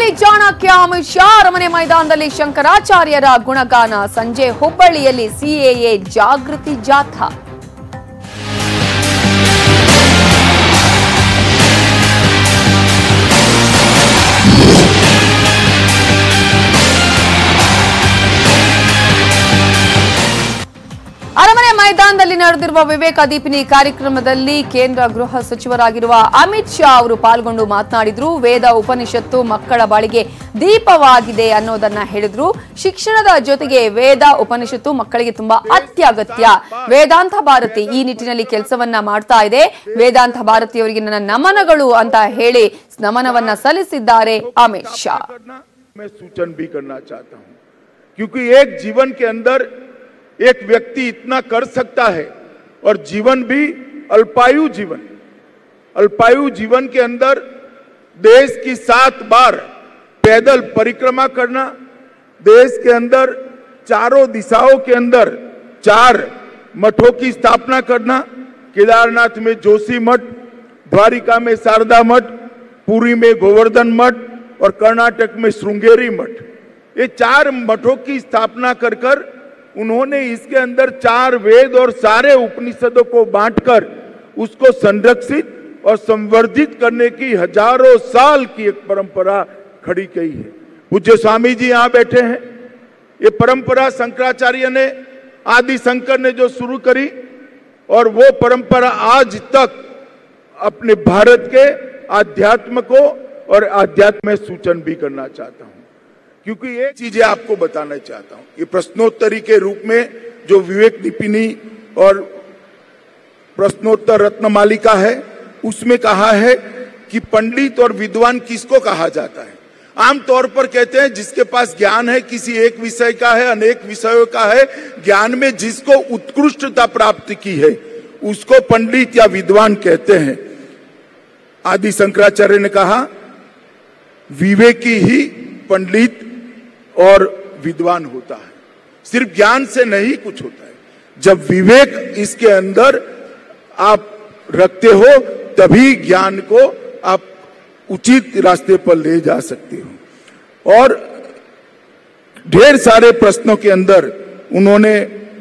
ಚಾಣಕ್ಯ ಅಮಿತ್ ಶಾ ಅರಮನೆ ಮೈದಾನದಲ್ಲಿ ಶಂಕರಾಚಾರ್ಯರ ಗುಣಗಾನ ಸಂಜೆ ಹುಬ್ಬಳ್ಳಿಯಲ್ಲಿ ಸಿಎಎ ಜಾಗೃತಿ ಜಾಥಾ ಅರಮನೆ ಮೈದಾನದಲ್ಲಿ ನಡೆದಿರುವ ವಿವೇಕ ದೀಪಿನಿ ಕಾರ್ಯಕ್ರಮದಲ್ಲಿ ಕೇಂದ್ರ ಗೃಹ ಸಚಿವರಾಗಿರುವ ಅಮಿತ್ ಶಾ ಅವರು ಪಾಲ್ಗೊಂಡು ಮಾತನಾಡಿದ್ರು ವೇದ ಉಪನಿಷತ್ತು ಮಕ್ಕಳ ಬಾಳಿಗೆ ದೀಪವಾಗಿದೆ ಅನ್ನೋದನ್ನ ಹೇಳಿದ್ರು ಶಿಕ್ಷಣದ ಜೊತೆಗೆ ವೇದ ಉಪನಿಷತ್ತು ಮಕ್ಕಳಿಗೆ ತುಂಬಾ ಅತ್ಯಗತ್ಯ ವೇದಾಂತ ಭಾರತಿ ಈ ನಿಟ್ಟಿನಲ್ಲಿ ಕೆಲಸವನ್ನ ಮಾಡ್ತಾ ಇದೆ ವೇದಾಂತ ಭಾರತಿಯವರಿಗೆ ನನ್ನ ನಮನಗಳು ಅಂತ ಹೇಳಿ ನಮನವನ್ನ ಸಲ್ಲಿಸಿದ್ದಾರೆ ಅಮಿತ್ ಶಾ करना मैं सूचन भी करना चाहता हूं क्योंकि एक जीवन के अंदर एक व्यक्ति इतना कर सकता है और जीवन भी अल्पायु जीवन अल्पायु जीवन के अंदर देश की सात बार पैदल परिक्रमा करना देश के अंदर चारों दिशाओं के अंदर चार मठों की स्थापना करना केदारनाथ में जोशी मठ द्वारिका में शारदा मठ पुरी में गोवर्धन मठ और कर्नाटक में श्रृंगेरी मठ ये चार मठों की स्थापना कर कर उन्होंने इसके अंदर चार वेद और सारे उपनिषदों को बांटकर उसको संरक्षित और संवर्धित करने की हजारों साल की एक परंपरा खड़ी की है पूज्य स्वामी जी यहाँ बैठे हैं ये परंपरा शंकराचार्य ने आदि शंकर ने जो शुरू करी और वो परंपरा आज तक अपने भारत के आध्यात्म को और आध्यात्म में सूचन भी करना चाहता हूं क्योंकि ये चीजें आपको बताना चाहता हूं ये प्रश्नोत्तरी के रूप में जो विवेक दीपिनी और प्रश्नोत्तर रत्न मालिका है उसमें कहा है कि पंडित और विद्वान किसको कहा जाता है आमतौर पर कहते हैं जिसके पास ज्ञान है किसी एक विषय का है अनेक विषयों का है ज्ञान में जिसको उत्कृष्टता प्राप्त की है उसको पंडित या विद्वान कहते हैं आदि शंकराचार्य ने कहा विवेकी ही पंडित और विद्वान होता है सिर्फ ज्ञान से नहीं कुछ होता है जब विवेक इसके अंदर आप रखते हो तभी ज्ञान को आप उचित रास्ते पर ले जा सकते हो और ढेर सारे प्रश्नों के अंदर उन्होंने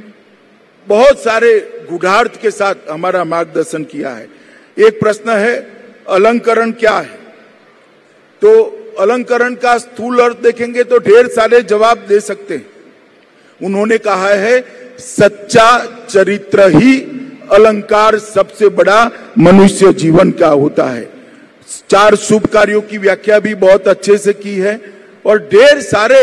बहुत सारे गुढ़ार्थ के साथ हमारा मार्गदर्शन किया है एक प्रश्न है अलंकरण क्या है तो अलंकरण का स्थूल अर्थ देखेंगे तो ढेर सारे जवाब दे सकते हैं उन्होंने कहा है सच्चा चरित्र ही अलंकार सबसे बड़ा मनुष्य जीवन का होता है चार शुभ कार्यों की व्याख्या भी बहुत अच्छे से की है और ढेर सारे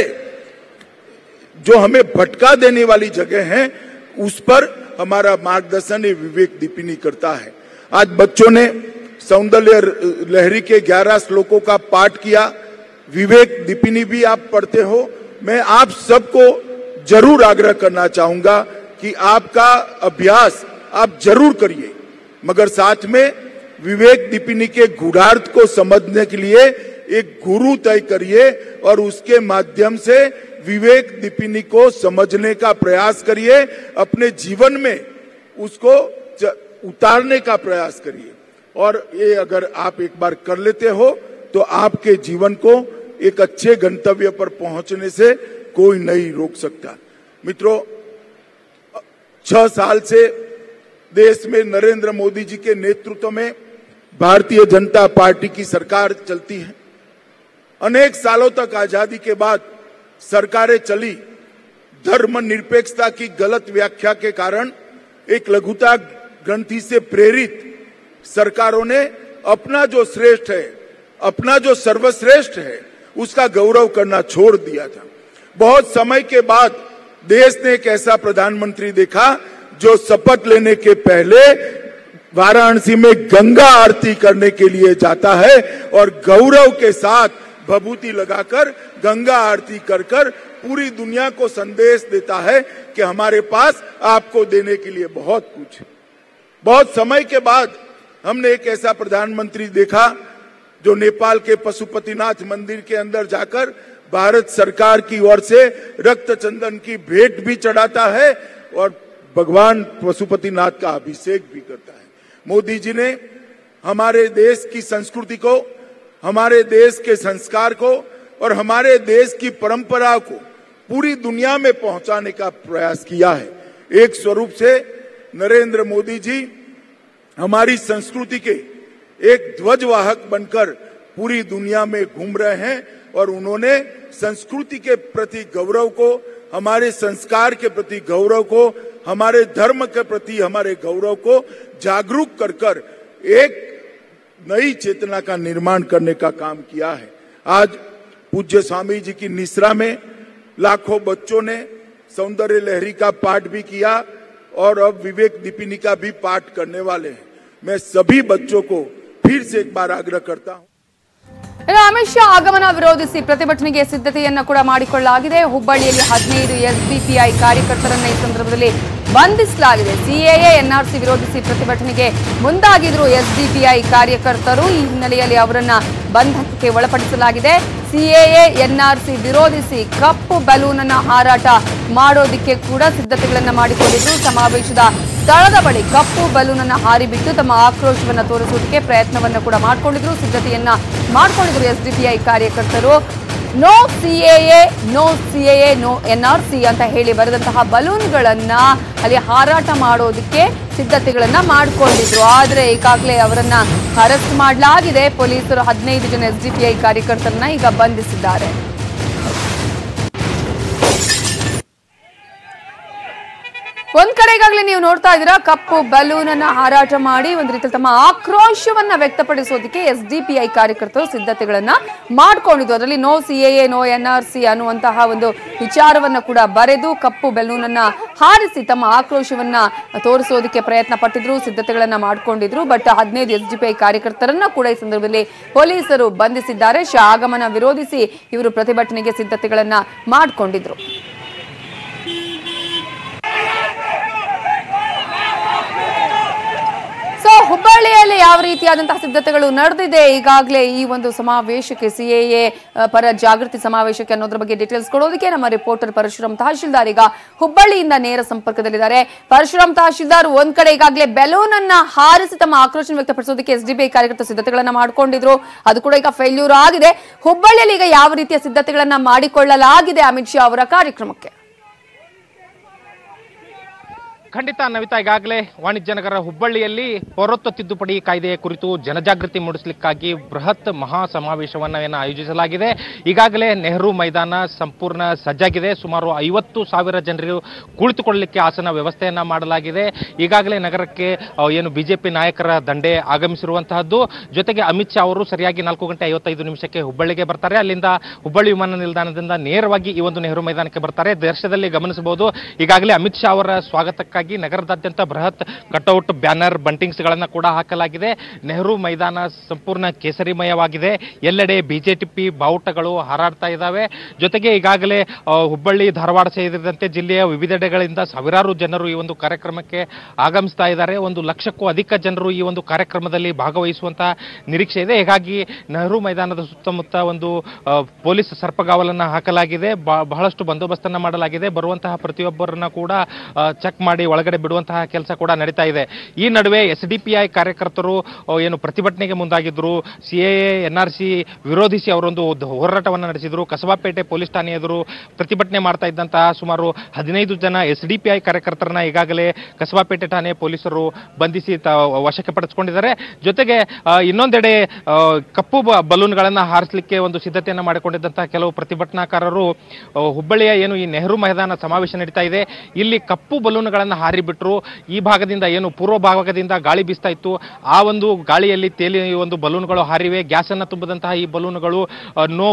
जो हमें भटका देने वाली जगह हैं उस पर हमारा मार्गदर्शन ये विवेक दीपिनी करता है आज बच्चों ने सौंदर्य लहरी के 11 श्लोकों का पाठ किया विवेक दीपिनी भी आप पढ़ते हो मैं आप सबको जरूर आग्रह करना चाहूंगा कि आपका अभ्यास आप जरूर करिए मगर साथ में विवेक दीपिनी के गुढ़ार्थ को समझने के लिए एक गुरु तय करिए और उसके माध्यम से विवेक दीपिनी को समझने का प्रयास करिए अपने जीवन में उसको च- उतारने का प्रयास करिए और ये अगर आप एक बार कर लेते हो तो आपके जीवन को एक अच्छे गंतव्य पर पहुंचने से कोई नहीं रोक सकता मित्रों छह साल से देश में नरेंद्र मोदी जी के नेतृत्व में भारतीय जनता पार्टी की सरकार चलती है अनेक सालों तक आजादी के बाद सरकारें चली धर्म निरपेक्षता की गलत व्याख्या के कारण एक लघुता ग्रंथि से प्रेरित सरकारों ने अपना जो श्रेष्ठ है अपना जो सर्वश्रेष्ठ है उसका गौरव करना छोड़ दिया था बहुत समय के बाद देश ने एक ऐसा प्रधानमंत्री देखा जो शपथ लेने के पहले वाराणसी में गंगा आरती करने के लिए जाता है और गौरव के साथ भभूति लगाकर गंगा आरती कर कर पूरी दुनिया को संदेश देता है कि हमारे पास आपको देने के लिए बहुत कुछ है बहुत समय के बाद हमने एक ऐसा प्रधानमंत्री देखा जो नेपाल के पशुपतिनाथ मंदिर के अंदर जाकर भारत सरकार की ओर से रक्त चंदन की भेंट भी चढ़ाता है और भगवान पशुपतिनाथ का अभिषेक भी करता है मोदी जी ने हमारे देश की संस्कृति को हमारे देश के संस्कार को और हमारे देश की परंपरा को पूरी दुनिया में पहुंचाने का प्रयास किया है एक स्वरूप से नरेंद्र मोदी जी हमारी संस्कृति के एक ध्वजवाहक बनकर पूरी दुनिया में घूम रहे हैं और उन्होंने संस्कृति के प्रति गौरव को हमारे संस्कार के प्रति गौरव को हमारे धर्म के प्रति हमारे गौरव को जागरूक कर कर एक नई चेतना का निर्माण करने का काम किया है आज पूज्य स्वामी जी की निश्रा में लाखों बच्चों ने सौंदर्य लहरी का पाठ भी किया और अब विवेक दीपिनी का भी पाठ करने वाले हैं मैं सभी बच्चों को फिर से एक बार आग्रह करता हूं ಇನ್ನು ಅಮಿತ್ ಶಾ ಆಗಮನ ವಿರೋಧಿಸಿ ಪ್ರತಿಭಟನೆಗೆ ಸಿದ್ಧತೆಯನ್ನ ಕೂಡ ಮಾಡಿಕೊಳ್ಳಲಾಗಿದೆ ಹುಬ್ಬಳ್ಳಿಯಲ್ಲಿ ಹದಿನೈದು ಎಸ್ಡಿಪಿಐ ಕಾರ್ಯಕರ್ತರನ್ನ ಈ ಸಂದರ್ಭದಲ್ಲಿ ಬಂಧಿಸಲಾಗಿದೆ ಸಿಎಎ ಎನ್ಆರ್ಸಿ ವಿರೋಧಿಸಿ ಪ್ರತಿಭಟನೆಗೆ ಮುಂದಾಗಿದ್ರು ಎಸ್ಡಿಪಿಐ ಕಾರ್ಯಕರ್ತರು ಈ ಹಿನ್ನೆಲೆಯಲ್ಲಿ ಅವರನ್ನ ಬಂಧನಕ್ಕೆ ಒಳಪಡಿಸಲಾಗಿದೆ ಸಿಎಎ ಎನ್ಆರ್ಸಿ ವಿರೋಧಿಸಿ ಕಪ್ಪು ಬಲೂನ್ ಅನ್ನ ಹಾರಾಟ ಮಾಡೋದಿಕ್ಕೆ ಕೂಡ ಸಿದ್ಧತೆಗಳನ್ನ ಮಾಡಿಕೊಂಡಿದ್ರು ಸಮಾವೇಶದ ಸ್ಥಳದ ಬಳಿ ಕಪ್ಪು ಬಲೂನ್ ಅನ್ನ ಹಾರಿಬಿಟ್ಟು ತಮ್ಮ ಆಕ್ರೋಶವನ್ನ ತೋರಿಸುವುದಕ್ಕೆ ಪ್ರಯತ್ನವನ್ನ ಕೂಡ ಮಾಡಿಕೊಂಡಿದ್ರು ಸಿದ್ಧತೆಯನ್ನ ಮಾಡಿಕೊಂಡಿದ್ರು ಎಸ್ಡಿಪಿಐ ಕಾರ್ಯಕರ್ತರು no CAA no CAA no NRC ಅಂತ ಹೇಳಿ ಬರೆದಂತಹ ಬಲೂನ್ಗಳನ್ನ ಅಲ್ಲಿ ಹಾರಾಟ ಮಾಡೋದಕ್ಕೆ ಸಿದ್ಧತೆಗಳನ್ನ ಮಾಡಿಕೊಂಡಿದ್ರು ಆದ್ರೆ ಈಗಾಗಲೇ ಅವರನ್ನ ಅರೆಸ್ಟ್ ಮಾಡಲಾಗಿದೆ ಪೊಲೀಸರು ಹದಿನೈದು ಜನ ಎಸ್ಡಿಪಿಐ ಕಾರ್ಯಕರ್ತರನ್ನ ಈಗ ಬಂಧಿಸಿದ್ದಾರೆ ಒಂದ್ ಕಡೆ ಈಗಾಗಲೇ ನೀವು ನೋಡ್ತಾ ಇದ್ದೀರಾ ಕಪ್ಪು ಬಲೂನ್ ಅನ್ನ ಹಾರಾಟ ಮಾಡಿ ಒಂದ್ ರೀತಿ ತಮ್ಮ ಆಕ್ರೋಶವನ್ನ ವ್ಯಕ್ತಪಡಿಸೋದಕ್ಕೆ ಎಸ್ ಡಿ ಪಿ ಐ ಕಾರ್ಯಕರ್ತರು ಸಿದ್ಧತೆಗಳನ್ನ ಮಾಡ್ಕೊಂಡಿದ್ದು ಅದರಲ್ಲಿ no C A no N R C ಅನ್ನುವಂತಹ ಒಂದು ವಿಚಾರವನ್ನ ಕೂಡ ಬರೆದು ಕಪ್ಪು ಬಲೂನ್ ಅನ್ನ ಹಾರಿಸಿ ತಮ್ಮ ಆಕ್ರೋಶವನ್ನ ತೋರಿಸೋದಕ್ಕೆ ಪ್ರಯತ್ನ ಪಟ್ಟಿದ್ರು ಸಿದ್ಧತೆಗಳನ್ನ ಮಾಡ್ಕೊಂಡಿದ್ರು ಬಟ್ ಹದಿನೈದು ಎಸ್ ಡಿ ಪಿ ಐ ಕಾರ್ಯಕರ್ತರನ್ನ ಕೂಡ ಈ ಸಂದರ್ಭದಲ್ಲಿ ಪೊಲೀಸರು ಬಂಧಿಸಿದ್ದಾರೆ ಶಾ ಆಗಮನ ವಿರೋಧಿಸಿ ಇವರು ಪ್ರತಿಭಟನೆಗೆ ಸಿದ್ಧತೆಗಳನ್ನ ಮಾಡ್ಕೊಂಡಿದ್ರು ಸೊ ಹುಬ್ಬಳ್ಳಿಯಲ್ಲಿ ಯಾವ ರೀತಿಯಾದಂತಹ ಸಿದ್ಧತೆಗಳು ನಡೆದಿದೆ ಈಗಾಗಲೇ ಈ ಒಂದು ಸಮಾವೇಶಕ್ಕೆ ಸಿಎಎ ಪರ ಜಾಗೃತಿ ಸಮಾವೇಶಕ್ಕೆ ಅನ್ನೋದ್ರ ಬಗ್ಗೆ ಡೀಟೇಲ್ಸ್ ಕೊಡೋದಕ್ಕೆ ನಮ್ಮ ರಿಪೋರ್ಟರ್ ಪರಶುರಾಮ್ ತಹಶೀಲ್ದಾರ್ ಈಗ ಹುಬ್ಬಳ್ಳಿಯಿಂದ ನೇರ ಸಂಪರ್ಕದಲ್ಲಿದ್ದಾರೆ ಪರಶುರಾಮ್ ತಹಶೀಲ್ದಾರ್ ಒಂದ್ ಕಡೆ ಈಗಾಗಲೇ ಬೆಲೂನ್ ಅನ್ನ ಹಾರಿಸಿ ತಮ್ಮ ಆಕ್ರೋಶ ವ್ಯಕ್ತಪಡಿಸೋದಕ್ಕೆ ಎಸ್ ಡಿ ಬಿ ಕಾರ್ಯಕರ್ತ ಸಿದ್ಧತೆಗಳನ್ನ ಮಾಡ್ಕೊಂಡಿದ್ರು ಅದು ಕೂಡ ಈಗ ಫೇಲ್ಯೂರ್ ಆಗಿದೆ ಹುಬ್ಬಳ್ಳಿಯಲ್ಲಿ ಈಗ ಯಾವ ರೀತಿಯ ಸಿದ್ಧತೆಗಳನ್ನ ಮಾಡಿಕೊಳ್ಳಲಾಗಿದೆ ಅಮಿತ್ ಶಾ ಅವರ ಕಾರ್ಯಕ್ರಮಕ್ಕೆ ಖಂಡಿತ ನವಿತಾ ಈಗಾಗಲೇ ವಾಣಿಜ್ಯ ನಗರ ಹುಬ್ಬಳ್ಳಿಯಲ್ಲಿ ಪೌರತ್ವ ತಿದ್ದುಪಡಿ ಕಾಯ್ದೆಯ ಕುರಿತು ಜನಜಾಗೃತಿ ಮೂಡಿಸಲಿಕ್ಕಾಗಿ ಬೃಹತ್ ಮಹಾ ಸಮಾವೇಶವನ್ನು ಏನು ಆಯೋಜಿಸಲಾಗಿದೆ ಈಗಾಗಲೇ ನೆಹರು ಮೈದಾನ ಸಂಪೂರ್ಣ ಸಜ್ಜಾಗಿದೆ ಸುಮಾರು ಐವತ್ತು ಸಾವಿರ ಜನರು ಕುಳಿತುಕೊಳ್ಳಲಿಕ್ಕೆ ಆಸನ ವ್ಯವಸ್ಥೆಯನ್ನ ಮಾಡಲಾಗಿದೆ ಈಗಾಗಲೇ ನಗರಕ್ಕೆ ಆ, ಏನು ಬಿಜೆಪಿ ನಾಯಕರ ದಂಡೆ ಆಗಮಿಸಿರುವಂತಹದ್ದು ಜೊತೆಗೆ ಅಮಿತ್ ಶಾ ಅವರು ಸರಿಯಾಗಿ ನಾಲ್ಕು ಗಂಟೆ ಐವತ್ತೈದು ನಿಮಿಷಕ್ಕೆ ಹುಬ್ಬಳ್ಳಿಗೆ ಬರ್ತಾರೆ ಅಲ್ಲಿಂದ ಹುಬ್ಬಳ್ಳಿ ವಿಮಾನ ನಿಲ್ದಾಣದಿಂದ ನೇರವಾಗಿ ಈ ಒಂದು ನೆಹರು ಮೈದಾನಕ್ಕೆ ಬರ್ತಾರೆ ದೃಶ್ಯದಲ್ಲಿ ಗಮನಿಸಬಹುದು ಈಗಾಗಲೇ ಅಮಿತ್ ಶಾ ಅವರ ಸ್ವಾಗತಕ್ಕಾಗಿ ನಗರದಾದ್ಯಂತ ಬೃಹತ್ ಕಟೌಟ್ ಬ್ಯಾನರ್ ಬಂಟಿಂಗ್ಸ್ ಗಳನ್ನ ಕೂಡ ಹಾಕಲಾಗಿದೆ ನೆಹರು ಮೈದಾನ ಸಂಪೂರ್ಣ ಕೇಸರಿಮಯವಾಗಿದೆ ಎಲ್ಲೆಡೆ ಬಿಜೆಪಿ ಬಾವುಟಗಳು ಹಾರಾಡ್ತಾ ಇದ್ದಾವೆ ಜೊತೆಗೆ ಈಗಾಗಲೇ ಆ, ಹುಬ್ಬಳ್ಳಿ ಧಾರವಾಡ ಸೇರಿದಂತೆ ಜಿಲ್ಲೆಯ ವಿವಿಧೆಡೆಗಳಿಂದ ಸಾವಿರಾರು ಜನರು ಈ ಒಂದು ಕಾರ್ಯಕ್ರಮಕ್ಕೆ ಆಗಮಿಸ್ತಾ ಇದ್ದಾರೆ ಒಂದು ಲಕ್ಷಕ್ಕೂ ಅಧಿಕ ಜನರು ಈ ಒಂದು ಕಾರ್ಯಕ್ರಮದಲ್ಲಿ ಭಾಗವಹಿಸುವಂತಹ ನಿರೀಕ್ಷೆ ಇದೆ ಹೀಗಾಗಿ ನೆಹರು ಮೈದಾನದ ಸುತ್ತಮುತ್ತ ಒಂದು ಆ, ಪೊಲೀಸ್ ಸರ್ಪಗಾವಲನ್ನ ಹಾಕಲಾಗಿದೆ ಬ- ಬಹಳಷ್ಟು ಬಂದೋಬಸ್ತನ್ನ ಮಾಡಲಾಗಿದೆ ಬರುವಂತಹ ಪ್ರತಿಯೊಬ್ಬರನ್ನ ಕೂಡ ಚೆಕ್ ಮಾಡಿ ಒಳಗಡೆ ಬಿಡುವಂತಹ ಕೆಲಸ ಕೂಡ ನಡೀತಾ ಇದೆ ಈ ನಡುವೆ ಎಸ್ ಡಿ ಪಿ ಐ ಕಾರ್ಯಕರ್ತರು ಆ, ಏನು ಪ್ರತಿಭಟನೆಗೆ ಮುಂದಾಗಿದ್ರು C A N R C ವಿರೋಧಿಸಿ ಅವರೊಂದು ದ- ಹೋರಾಟವನ್ನು ನಡೆಸಿದ್ರು ಕಸಬಾಪೇಟೆ ಪೊಲೀಸ್ ಠಾಣೆ ಎದುರು ಪ್ರತಿಭಟನೆ ಮಾಡ್ತಾ ಇದ್ದಂತಹ ಸುಮಾರು ಹದಿನೈದು ಜನ ಎಸ್ ಡಿ ಪಿ ಐ ಕಾರ್ಯಕರ್ತರನ್ನ ಈಗಾಗಲೇ ಕಸಬಾಪೇಟೆ ಠಾಣೆ ಪೊಲೀಸರು ಬಂಧಿಸಿ ತ- ವಶಕ್ಕೆ ಪಡಿಸಿಕೊಂಡಿದ್ದಾರೆ ಜೊತೆಗೆ ಆ, ಇನ್ನೊಂದೆಡೆ ಆ, ಕಪ್ಪು ಬ- ಬಲೂನ್ಗಳನ್ನ ಹಾರಿಸಲಿಕ್ಕೆ ಒಂದು ಸಿದ್ಧತೆಯನ್ನು ಮಾಡಿಕೊಂಡಿದ್ದಂತಹ ಕೆಲವು ಪ್ರತಿಭಟನಾಕಾರರು ಆ, ಹುಬ್ಬಳ್ಳಿಯ ಏನು ಈ ನೆಹರು ಮೈದಾನ ಸಮಾವೇಶ ನಡೀತಾ ಇದೆ ಇಲ್ಲಿ ಕಪ್ಪು ಬಲೂನ್ಗಳನ್ನ ಹಾರಿಬಿಟ್ರು ಈ ಭಾಗದಿಂದ ಏನು ಪೂರ್ವ ಭಾಗದಿಂದ ಗಾಳಿ ಬೀಸ್ತಾ ಇತ್ತು ಆ ಒಂದು ಗಾಳಿಯಲ್ಲಿ ತೇಲಿ ಈ ಒಂದು ಬಲೂನ್ಗಳು ಹಾರಿವೆ ಗ್ಯಾಸ್ ಅನ್ನ ತುಂಬಿದಂತಹ ಈ ಬಲೂನ್ಗಳು no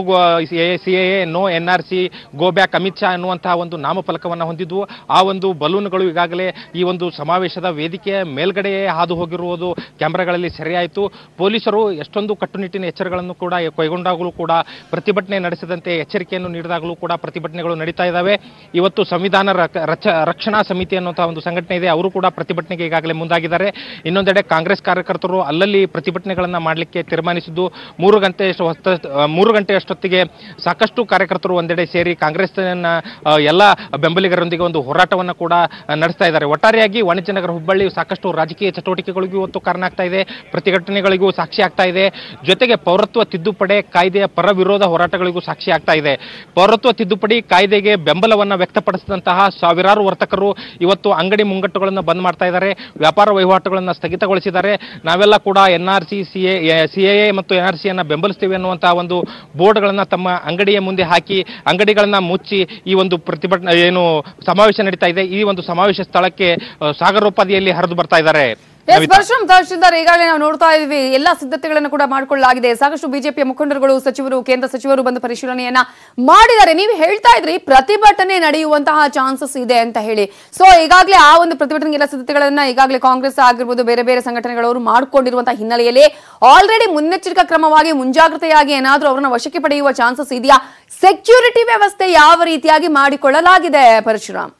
C A no N R C go back Amit Shah ಅನ್ನುವಂತಹ ಒಂದು ನಾಮಫಲಕವನ್ನು ಹೊಂದಿದ್ವು ಆ ಒಂದು ಬಲೂನ್ಗಳು ಈಗಾಗಲೇ ಈ ಒಂದು ಸಮಾವೇಶದ ವೇದಿಕೆಯ ಮೇಲ್ಗಡೆಯೇ ಹಾದು ಹೋಗಿರುವುದು ಕ್ಯಾಮೆರಾಗಳಲ್ಲಿ ಸೆರೆಯಾಯಿತು ಪೊಲೀಸರು ಎಷ್ಟೊಂದು ಕಟ್ಟುನಿಟ್ಟಿನ ಎಚ್ಚರಗಳನ್ನು ಕೂಡ ಕೈಗೊಂಡಾಗಲೂ ಕೂಡ ಪ್ರತಿಭಟನೆ ನಡೆಸದಂತೆ ಎಚ್ಚರಿಕೆಯನ್ನು ನೀಡಿದಾಗಲೂ ಕೂಡ ಪ್ರತಿಭಟನೆಗಳು ನಡೀತಾ ಇದ್ದಾವೆ ಇವತ್ತು ಸಂವಿಧಾನ ರಕ- ರಚ ರಕ್ಷಣಾ ಸಮಿತಿ ಅನ್ನುವಂತಹ ಒಂದು ಸಂಘಟನೆ ಇದೆ ಅವರು ಕೂಡ ಪ್ರತಿಭಟನೆಗೆ ಈಗಾಗಲೇ ಮುಂದಾಗಿದ್ದಾರೆ ಇನ್ನೊಂದೆಡೆ ಕಾಂಗ್ರೆಸ್ ಕಾರ್ಯಕರ್ತರು ಅಲ್ಲಲ್ಲಿ ಪ್ರತಿಭಟನೆಗಳನ್ನ ಮಾಡಲಿಕ್ಕೆ ತೀರ್ಮಾನಿಸಿದ್ದು ಮೂರು ಗಂಟೆ ಅಷ್ಟು ಹೊತ್ತ ಆ, ಮೂರು ಗಂಟೆ ಅಷ್ಟೊತ್ತಿಗೆ ಸಾಕಷ್ಟು ಕಾರ್ಯಕರ್ತರು ಒಂದೆಡೆ ಸೇರಿ ಕಾಂಗ್ರೆಸ್ನ ಆ, ಎಲ್ಲ ಬೆಂಬಲಿಗರೊಂದಿಗೆ ಒಂದು ಹೋರಾಟವನ್ನು ಕೂಡ ಆ, ನಡೆಸ್ತಾ ಇದ್ದಾರೆ ಒಟ್ಟಾರೆಯಾಗಿ ವಾಣಿಜ್ಯ ನಗರ ಹುಬ್ಬಳ್ಳಿ ಸಾಕಷ್ಟು ರಾಜಕೀಯ ಚಟುವಟಿಕೆಗಳಿಗೂ ಇವತ್ತು ಕಾರಣ ಆಗ್ತಾ ಇದೆ ಪ್ರತಿಭಟನೆಗಳಿಗೂ ಸಾಕ್ಷಿ ಆಗ್ತಾ ಇದೆ ಜೊತೆಗೆ ಪೌರತ್ವ ತಿದ್ದುಪಡಿ ಕಾಯ್ದೆಯ ಪರ ವಿರೋಧ ಹೋರಾಟಗಳಿಗೂ ಸಾಕ್ಷಿ ಆಗ್ತಾ ಇದೆ ಪೌರತ್ವ ತಿದ್ದುಪಡಿ ಕಾಯ್ದೆಗೆ ಬೆಂಬಲವನ್ನು ವ್ಯಕ್ತಪಡಿಸಿದಂತಹ ಸಾವಿರಾರು ವರ್ತಕರು ಇವತ್ತು ಅಂಗಡಿ ಮುಂಗಟ್ಟುಗಳನ್ನು ಬಂದ್ ಮಾಡ್ತಾ ಇದ್ದಾರೆ ವ್ಯಾಪಾರ ವಹಿವಾಟುಗಳನ್ನು ಸ್ಥಗಿತಗೊಳಿಸಿದ್ದಾರೆ ನಾವೆಲ್ಲ ಕೂಡ N R C C A C A ಮತ್ತು ಎನ್ ಆರ್ ಸಿಯನ್ನು ಬೆಂಬಲಿಸ್ತೀವಿ ಅನ್ನುವಂತಹ ಒಂದು ಬೋರ್ಡ್ಗಳನ್ನು ತಮ್ಮ ಅಂಗಡಿಯ ಮುಂದೆ ಹಾಕಿ ಅಂಗಡಿಗಳನ್ನ ಮುಚ್ಚಿ ಈ ಒಂದು ಪ್ರತಿಭಟನೆ ಏನು ಸಮಾವೇಶ ನಡೀತಾ ಇದೆ ಈ ಒಂದು ಸಮಾವೇಶ ಸ್ಥಳಕ್ಕೆ ಆ, ಸಾಗರೋಪಾದಿಯಲ್ಲಿ ಹರಿದು ಬರ್ತಾ ಇದ್ದಾರೆ ಎಸ್ ಪರಶುರಾಮ್ ತಹಶೀಲ್ದಾರ್ ಈಗಾಗಲೇ ನಾವು ನೋಡ್ತಾ ಇದ್ವಿ ಎಲ್ಲಾ ಸಿದ್ಧತೆಗಳನ್ನು ಕೂಡ ಮಾಡಿಕೊಳ್ಳಲಾಗಿದೆ ಸಾಕಷ್ಟು ಬಿಜೆಪಿಯ ಮುಖಂಡರುಗಳು ಸಚಿವರು ಕೇಂದ್ರ ಸಚಿವರು ಬಂದು ಪರಿಶೀಲನೆಯನ್ನ ಮಾಡಿದ್ದಾರೆ ನೀವು ಹೇಳ್ತಾ ಇದ್ರಿ ಪ್ರತಿಭಟನೆ ನಡೆಯುವಂತಹ ಚಾನ್ಸಸ್ ಇದೆ ಅಂತ ಹೇಳಿ ಸೊ ಈಗಾಗಲೇ ಆ ಒಂದು ಪ್ರತಿಭಟನೆಗೆ ಎಲ್ಲ ಸಿದ್ಧತೆಗಳನ್ನ ಈಗಾಗಲೇ ಕಾಂಗ್ರೆಸ್ ಆಗಿರ್ಬೋದು ಬೇರೆ ಬೇರೆ ಸಂಘಟನೆಗಳವರು ಮಾಡಿಕೊಂಡಿರುವಂತಹ ಹಿನ್ನೆಲೆಯಲ್ಲಿ ಆಲ್ರೆಡಿ ಮುನ್ನೆಚ್ಚರಿಕಾ ಕ್ರಮವಾಗಿ ಮುಂಜಾಗ್ರತೆಯಾಗಿ ಏನಾದ್ರೂ ಅವರನ್ನ ವಶಕ್ಕೆ ಪಡೆಯುವ ಚಾನ್ಸಸ್ ಇದೆಯಾ ಸೆಕ್ಯೂರಿಟಿ ವ್ಯವಸ್ಥೆ ಯಾವ ರೀತಿಯಾಗಿ ಮಾಡಿಕೊಳ್ಳಲಾಗಿದೆ ಪರಶುರಾಮ್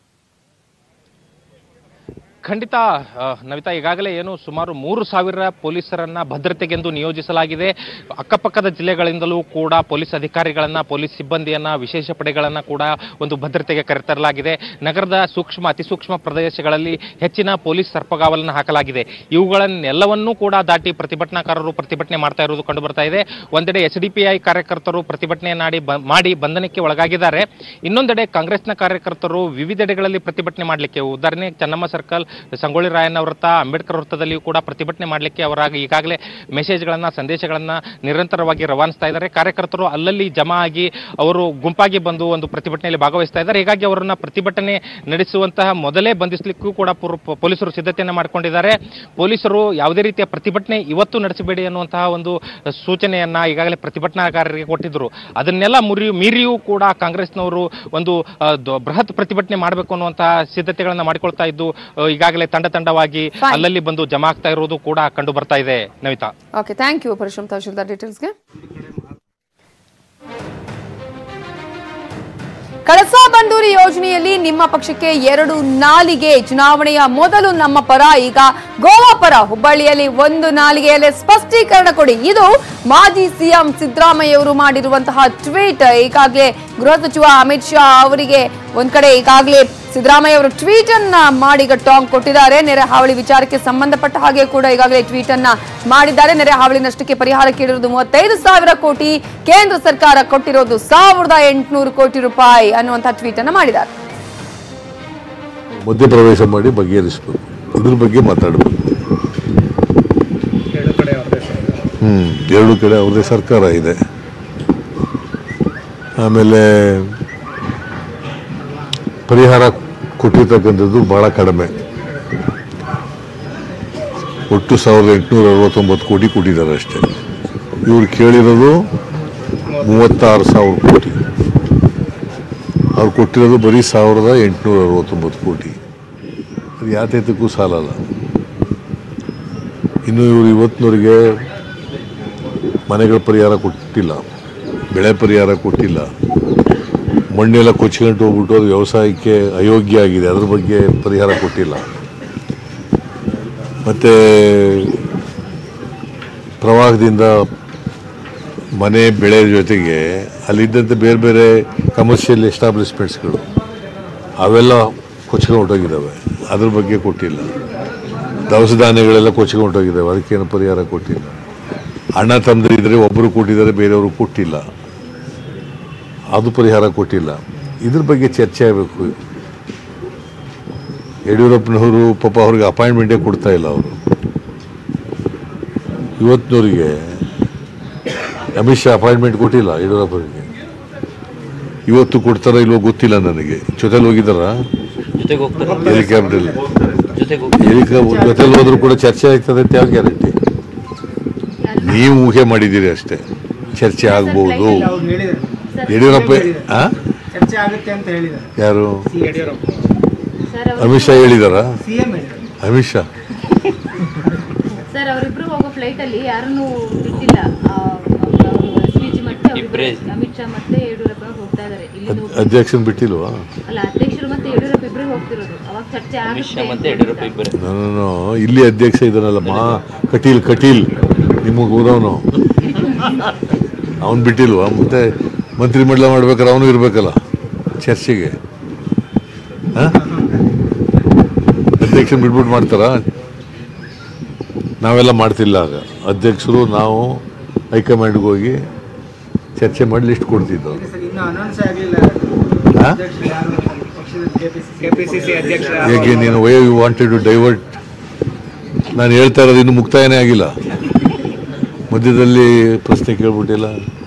ಖಂಡಿತ ಆ, ನವಿತಾ ಈಗಾಗಲೇ ಏನು ಸುಮಾರು ಮೂರು ಸಾವಿರ ಪೊಲೀಸರನ್ನ ಭದ್ರತೆಗೆಂದು ನಿಯೋಜಿಸಲಾಗಿದೆ ಅಕ್ಕಪಕ್ಕದ ಜಿಲ್ಲೆಗಳಿಂದಲೂ ಕೂಡ ಪೊಲೀಸ್ ಅಧಿಕಾರಿಗಳನ್ನ ಪೊಲೀಸ್ ಸಿಬ್ಬಂದಿಯನ್ನ ವಿಶೇಷ ಪಡೆಗಳನ್ನ ಕೂಡ ಒಂದು ಭದ್ರತೆಗೆ ಕರೆತರಲಾಗಿದೆ ನಗರದ ಸೂಕ್ಷ್ಮ ಅತಿ ಸೂಕ್ಷ್ಮ ಪ್ರದೇಶಗಳಲ್ಲಿ ಹೆಚ್ಚಿನ ಪೊಲೀಸ್ ಸರ್ಪಗಾವಲನ್ನು ಹಾಕಲಾಗಿದೆ ಇವುಗಳನ್ನೆಲ್ಲವನ್ನೂ ಕೂಡ ದಾಟಿ ಪ್ರತಿಭಟನಾಕಾರರು ಪ್ರತಿಭಟನೆ ಮಾಡ್ತಾ ಇರುವುದು ಕಂಡು ಬರ್ತಾ ಇದೆ ಒಂದೆಡೆ ಎಸ್ ಡಿ ಪಿ ಐ ಕಾರ್ಯಕರ್ತರು ಪ್ರತಿಭಟನೆ ನಾಡಿ ಬ- ಮಾಡಿ ಬಂಧನಕ್ಕೆ ಒಳಗಾಗಿದ್ದಾರೆ ಇನ್ನೊಂದೆಡೆ ಕಾಂಗ್ರೆಸ್ನ ಕಾರ್ಯಕರ್ತರು ವಿವಿಧೆಡೆಗಳಲ್ಲಿ ಪ್ರತಿಭಟನೆ ಮಾಡಲಿಕ್ಕೆ ಉದಾಹರಣೆ ಚೆನ್ನಮ್ಮ ಸರ್ಕಲ್ ಸಂಗೊಳ್ಳಿ ರಾಯಣ್ಣ ವೃತ್ತ ಅಂಬೇಡ್ಕರ್ ವೃತ್ತದಲ್ಲಿಯೂ ಕೂಡ ಪ್ರತಿಭಟನೆ ಮಾಡಲಿಕ್ಕೆ ಅವರಾಗ ಈಗಾಗಲೇ ಮೆಸೇಜ್ಗಳನ್ನ ಸಂದೇಶಗಳನ್ನ ನಿರಂತರವಾಗಿ ರವಾನಿಸ್ತಾ ಇದ್ದಾರೆ ಕಾರ್ಯಕರ್ತರು ಅಲ್ಲಲ್ಲಿ ಜಮಾ ಆಗಿ ಅವರು ಗುಂಪಾಗಿ ಬಂದು ಒಂದು ಪ್ರತಿಭಟನೆಯಲ್ಲಿ ಭಾಗವಹಿಸ್ತಾ ಇದ್ದಾರೆ ಹೀಗಾಗಿ ಅವರನ್ನ ಪ್ರತಿಭಟನೆ ನಡೆಸುವಂತಹ ಮೊದಲೇ ಬಂಧಿಸಲಿಕ್ಕೂ ಕೂಡ ಪೂರ್ವ- ಪ- ಪೊಲೀಸರು ಸಿದ್ಧತೆಯನ್ನು ಮಾಡಿಕೊಂಡಿದ್ದಾರೆ ಪೊಲೀಸರು ಯಾವುದೇ ರೀತಿಯ ಪ್ರತಿಭಟನೆ ಇವತ್ತು ನಡೆಸಬೇಡಿ ಅನ್ನುವಂತಹ ಒಂದು ಸೂಚನೆಯನ್ನ ಈಗಾಗಲೇ ಪ್ರತಿಭಟನಾಕಾರರಿಗೆ ಕೊಟ್ಟಿದ್ರು ಅದನ್ನೆಲ್ಲ ಮುರಿ ಮೀರಿಯೂ ಕೂಡ ಕಾಂಗ್ರೆಸ್ನವರು ಒಂದು ಆ, ದ- ಬೃಹತ್ ಪ್ರತಿಭಟನೆ ಮಾಡಬೇಕು ಅನ್ನುವಂತಹ ಸಿದ್ಧತೆಗಳನ್ನ ಮಾಡಿಕೊಳ್ತಾ ಇದ್ದು ಆ, ಈಗಾಗಲೇ ತಂಡ ತಂಡವಾಗಿ Fine. ಅಲ್ಲಲ್ಲಿ ಬಂದು ಜಮಾ ಆಗ್ತಾ ಇರುವುದು ಕೂಡ ಕಂಡು ಬರ್ತಾ ಇದೆ Navitha okay thank you Parashuram Tahsildar ಡೀಟೇಲ್ಸ್ಗೆ ಕಳಸಾ ಬಂಡೂರಿ ಯೋಜನೆಯಲ್ಲಿ ನಿಮ್ಮ ಪಕ್ಷಕ್ಕೆ ಎರಡು ನಾಲಿಗೆ ಚುನಾವಣೆಯ ಮೊದಲು ನಮ್ಮ ಪರ ಈಗ ಗೋವಾ ಪರ ಹುಬ್ಬಳ್ಳಿಯಲ್ಲಿ ಒಂದು ನಾಲಿಗೆಯಲ್ಲಿ ಸ್ಪಷ್ಟೀಕರಣ ಕೊಡಿ ಇದು ಮಾಜಿ ಸಿಎಂ ಸಿದ್ದರಾಮಯ್ಯ ಅವರು ಮಾಡಿರುವಂತಹ ಟ್ವೀಟ್ ಈಗಾಗಲೇ ಗೃಹ ಸಚಿವ ಅಮಿತ್ ಶಾ ಅವರಿಗೆ ಒಂದ್ ಕಡೆ ಈಗಾಗಲೇ ಸಿದ್ದರಾಮಯ್ಯ ಅವರು ಟ್ವೀಟ್ ಅನ್ನ ಮಾಡಿ ಈಗ ಟಾಂಗ್ ಕೊಟ್ಟಿದ್ದಾರೆ ನೆರೆ ಹಾವಳಿ ವಿಚಾರಕ್ಕೆ ಸಂಬಂಧಪಟ್ಟ ಹಾಗೆ ಕೂಡ ಈಗಾಗಲೇ ಟ್ವೀಟ್ ಅನ್ನ ಮಾಡಿದ್ದಾರೆ ನೆರೆ ಹಾವಳಿ ನಷ್ಟಕ್ಕೆ ಪರಿಹಾರ ಕೇಳಿರೋದು ಮೂವತ್ತೈದು ಸಾವಿರ ಕೋಟಿ ಕೇಂದ್ರ ಸರ್ಕಾರ ಕೊಟ್ಟಿರೋದು ಸಾವಿರದ ಎಂಟುನೂರು ಕೋಟಿ ರೂಪಾಯಿ ಅನ್ನುವಂತಹ ಟ್ವೀಟ್ ಅನ್ನ ಮಾಡಿದ್ದಾರೆ ಮಧ್ಯಪ್ರವೇಶ ಮಾಡಿ ಬಗೆಹರಿಸ್ಬೇಕು ಇದ್ರ ಬಗ್ಗೆ ಮಾತಾಡಬೇಕು ಹ್ಮ್ ಎರಡು ಕಡೆ ಅವ್ರದ್ದೇ ಸರ್ಕಾರ ಇದೆ ಆಮೇಲೆ ಪರಿಹಾರ ಕೊಟ್ಟಿರ್ತಕ್ಕಂಥದ್ದು ಬಹಳ ಕಡಿಮೆ ಒಟ್ಟು ಸಾವಿರದ ಎಂಟುನೂರ ಅರವತ್ತೊಂಬತ್ತು ಕೋಟಿ ಕೊಟ್ಟಿದ್ದಾರೆ ಅಷ್ಟೇ ಇವ್ರು ಕೇಳಿರೋದು ಮೂವತ್ತಾರು ಸಾವಿರ ಕೋಟಿ ಅವ್ರು ಕೊಟ್ಟಿರೋದು ಬರೀ ಸಾವಿರದ ಎಂಟುನೂರ ಅರವತ್ತೊಂಬತ್ತು ಕೋಟಿ ಅದು ಯಾತೈತಕ್ಕೂ ಸಾಲಲ್ಲ ಇನ್ನು ಇವರು ಇವತ್ತಿನವರೆಗೆ ಮನೆಗಳ ಪರಿಹಾರ ಕೊಟ್ಟಿಲ್ಲ ಬೆಳೆ ಪರಿಹಾರ ಕೊಟ್ಟಿಲ್ಲ ಮಣ್ಣೆಲ್ಲ ಕೊಚ್ಕೊಂಡು ಹೋಗ್ಬಿಟ್ಟು ಅದು ವ್ಯವಸಾಯಕ್ಕೆ ಅಯೋಗ್ಯ ಆಗಿದೆ ಅದ್ರ ಬಗ್ಗೆ ಪರಿಹಾರ ಕೊಟ್ಟಿಲ್ಲ ಮತ್ತು ಪ್ರವಾಹದಿಂದ ಮನೆ ಬೆಳೆ ಜೊತೆಗೆ ಅಲ್ಲಿದ್ದಂಥ ಬೇರೆ ಬೇರೆ ಕಮರ್ಷಿಯಲ್ ಎಸ್ಟಾಬ್ಲಿಷ್ಮೆಂಟ್ಸ್ಗಳು ಅವೆಲ್ಲ ಕೊಚ್ಕೊಂಡು ಹೊರಟೋಗಿದ್ದಾವೆ ಅದ್ರ ಬಗ್ಗೆ ಕೊಟ್ಟಿಲ್ಲ ದವಸ ಧಾನ್ಯಗಳೆಲ್ಲ ಕೊಚ್ಕೊಂಡು ಹೊರಟೋಗಿದ್ದಾವೆ ಅದಕ್ಕೇನು ಪರಿಹಾರ ಕೊಟ್ಟಿಲ್ಲ ಅಣ್ಣ ತಮ್ಮದಿದ್ರೆ ಒಬ್ಬರು ಕೊಟ್ಟಿದ್ದಾರೆ ಬೇರೆಯವರು ಕೊಟ್ಟಿಲ್ಲ ಅದು ಪರಿಹಾರ ಕೊಟ್ಟಿಲ್ಲ ಇದ್ರ ಬಗ್ಗೆ ಚರ್ಚೆ ಆಗಬೇಕು ಯಡಿಯೂರಪ್ಪನವರು ಪಾಪ ಅವ್ರಿಗೆ ಅಪಾಯಿಂಟ್ಮೆಂಟೇ ಕೊಡ್ತಾ ಇಲ್ಲ ಅವರು ಇವತ್ತಿನವರಿಗೆ ಅಮಿತ್ ಶಾ ಅಪಾಯಿಂಟ್ಮೆಂಟ್ ಕೊಟ್ಟಿಲ್ಲ ಯಡಿಯೂರಪ್ಪನಿಗೆ ಇವತ್ತು ಕೊಡ್ತಾರೋ ಇಲ್ವೋ ಗೊತ್ತಿಲ್ಲ ನನಗೆ ಜೊತೆಲಿ ಹೋಗಿದ್ದಾರಾ ಜೊತೆಗೆ ಹೋಗ್ತಾರೆ ಹೆಲಿಕಾಪ್ಟರ್ ಜೊತೆಗೆ ಹೋಗ್ತಾರೆ ಹೆಲಿಕಾಪ್ಟರ್ ಜೊತೆಲಿ ಹೋದ್ರೂ ಕೂಡ ಚರ್ಚೆ ಆಗ್ತದೆ ಅಂತ ಯಾವ ಗ್ಯಾರಂಟಿ ನೀವು ಊಹೆ ಮಾಡಿದ್ದೀರಿ ಅಷ್ಟೇ ಚರ್ಚೆ ಆಗ್ಬೋದು ಅವ್ರು ಹೇಳಿದ್ದಾರೆ ಯಡಿಯೂರಪ್ಪ ಆ? ಚರ್ಚೆ ಆಗುತ್ತೆ ಅಂತ ಹೇಳಿದ್ದಾರೆ ಯಾರು ಸಿ ಯಡಿಯೂರಪ್ಪ ಅಮಿತ್ ಶಾ ಹೇಳಿದಾರಾ ಸಿಎಂ ಹೇಳಿದ್ದಾರೆ ಅಮಿತ್ ಶಾ ಸರ್ ಅವರಿಬ್ರು ಹೋಗೋ ಫ್ಲೈಟ್ ಅಲ್ಲಿ ಯಾರನ್ನು ಬಿಟ್ಟಿಲ್ಲ ಸ್ಪೀಚ್ ಮತ್ತೆ ಅವ್ರಿಬ್ರು ಇಬ್ರೇ. ಅಮಿತ್ ಶಾ ಮತ್ತೆ ಯಡಿಯೂರಪ್ಪ ಹೋಗ್ತಾ ಇದಾರೆ ಇಲ್ಲಿ ಅದ್- ಅಧ್ಯಕ್ಷನ್ ಬಿಟ್ಟಿಲ್ವಾ ಅಲ್ಲ ಅಧ್ಯಕ್ಷರು ಮತ್ತೆ ಯಡಿಯೂರಪ್ಪ ಇಬ್ರು ಹೋಗ್ತಿರೋದು ಅವಾಗ ಚರ್ಚೆ ಅಮಿತ್ ಶಾ ಆಗುತ್ತೆ ಮತ್ತೆ ಯಡಿಯೂರಪ್ಪ ಇಬ್ಬರೇ ನಾನು ಇಲ್ಲಿ ಅಧ್ಯಕ್ಷ ಇದ್ದಾನಲ್ಲ ಮಾ ಕಟೀಲ್ ಕಟೀಲ್ ನಿಮಗೆ ಊರವನು ಅವನು ಬಿಟ್ಟಿಲ್ವಾ ಮತ್ತೆ ಮಂತ್ರಿಮಂಡಲ ಮಾಡ್ಬೇಕಾದ್ರೆ ಅವನು ಇರಬೇಕಲ್ಲ ಚರ್ಚೆಗೆ ಆ? ಅಧ್ಯಕ್ಷನ ಬಿಟ್ಬಿಟ್ಟು ಮಾಡ್ತಾರಾ ನಾವೆಲ್ಲ ಮಾಡ್ತಿಲ್ಲ ಆಗ ಅಧ್ಯಕ್ಷರು ನಾವು ಹೈಕಮಾಂಡ್ಗೆ ಹೋಗಿ ಚರ್ಚೆ ಮಾಡಿ ಲಿಸ್ಟ್ ಕೊಡ್ತಿದ್ದೋ ಸರ್ ಇನ್ನೂ ಅನೌನ್ಸ್ ಆಗಲಿಲ್ಲ ಹಾ? ಅಧ್ಯಕ್ಷರು ಯಾರು ಅಂತ ಪಕ್ಷದ ಕೆಪಿಸಿಸಿ ಅಧ್ಯಕ್ಷ ಹೇಗೆ ನೀನು why you wanted to divert ನಾನು ಹೇಳ್ತಾ ಇರೋದು ಇನ್ನು ಮುಕ್ತಾಯನೇ ಆಗಿಲ್ಲ ಮಧ್ಯದಲ್ಲಿ ಪ್ರಶ್ನೆ ಕೇಳ್ಬಿಟ್ಟಿಲ್ಲ